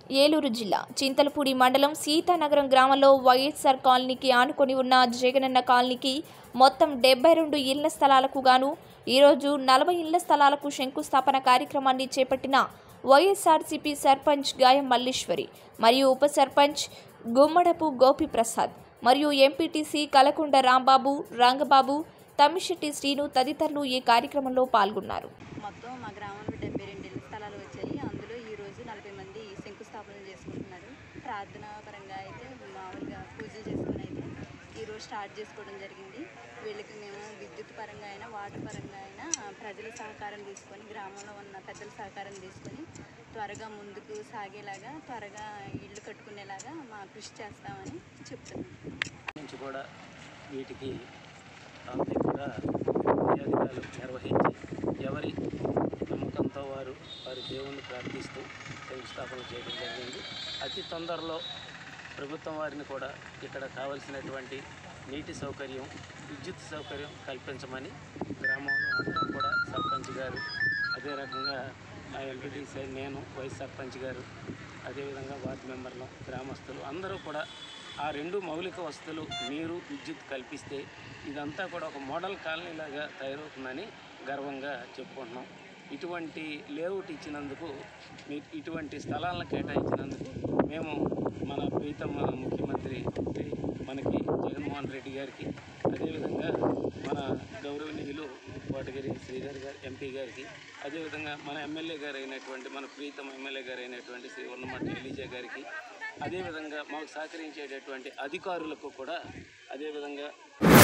ఏలూరు జిల్లా చింతలపూడి మండలం సీతానగరం గ్రామంలో వైఎస్ఆర్ కాలనీకి ఆనుకొని ఉన్న జగనన్న కాలనీకి మొత్తం డెబ్బై రెండు ఇళ్ల స్థలాలకు గాను ఈరోజు నలభై ఇళ్ల స్థలాలకు శంకుస్థాపన కార్యక్రమాన్ని చేపట్టిన వైఎస్ఆర్సీపీ సర్పంచ్ గాయం మల్లీశ్వరి మరియు ఉప సర్పంచ్ గుమ్మడపు గోపిప్రసాద్ మరియు ఎంపీటీసీ కలకొండ రాంబాబు రంగబాబు తమ్మిశెట్టి శ్రీను తదితరులు ఈ కార్యక్రమంలో పాల్గొన్నారు మొత్తం మా గ్రామంలో డెబ్బై రెండు ఇళ్ల స్థలాలు వచ్చాయి అందులో ఈ రోజు నలభై మంది శంకుస్థాపన చేసుకుంటున్నారు ప్రార్థన పరంగా అయితే మామూలుగా పూజలు చేసుకుని అయితే ఈరోజు స్టార్ట్ చేసుకోవడం జరిగింది వీళ్ళకి మేము విద్యుత్ పరంగా అయినా వాటర్ పరంగా అయినా ప్రజల సహకారం తీసుకొని గ్రామంలో ఉన్న పెద్దల సహకారం తీసుకొని త్వరగా ముందుకు సాగేలాగా త్వరగా ఇల్లు కట్టుకునేలాగా మా కృషి చేస్తామని చెప్తున్నాం నుంచి కూడా వీటికి అంతా కూడా నివేదికలు నిర్వహించి ఎవరి నమ్మకంతో వారు వారి దేవుణ్ణి ప్రార్థిస్తూ శంకుస్థాపన చేయడం జరిగింది అతి తొందరలో ప్రభుత్వం వారిని కూడా ఇక్కడ కావలసినటువంటి నీటి సౌకర్యం విద్యుత్ సౌకర్యం కల్పించమని గ్రామంలో అందరం కూడా సర్పంచ్ గారు అదే రకంగా ఆ ఎంపీటీసీ నేను వైస్ సర్పంచ్ గారు అదేవిధంగా వార్డు మెంబర్లు గ్రామస్తులు అందరూ కూడా ఆ రెండు మౌలిక వస్తువులు నీరు విద్యుత్ కల్పిస్తే ఇదంతా కూడా ఒక మోడల్ కాలనీ లాగా తయారవుతుందని గర్వంగా చెప్పుకుంటున్నాం ఇటువంటి లేఅవుట్ ఇచ్చినందుకు మీ ఇటువంటి స్థలాలను కేటాయించినందుకు మేము మన ప్రీతమ ముఖ్యమంత్రి శ్రీ మనకి జగన్మోహన్ రెడ్డి గారికి అదేవిధంగా మన గౌరవనీయులు కోటగిరి శ్రీధర్ గారు ఎంపీ గారికి అదేవిధంగా మన ఎమ్మెల్యే గారు అయినటువంటి మన ప్రీతమ ఎమ్మెల్యే గారు అయినటువంటి శ్రీ ఉన్నమట్టి ఎలిజా గారికి అదేవిధంగా మాకు సహకరించేటటువంటి అధికారులకు కూడా అదేవిధంగా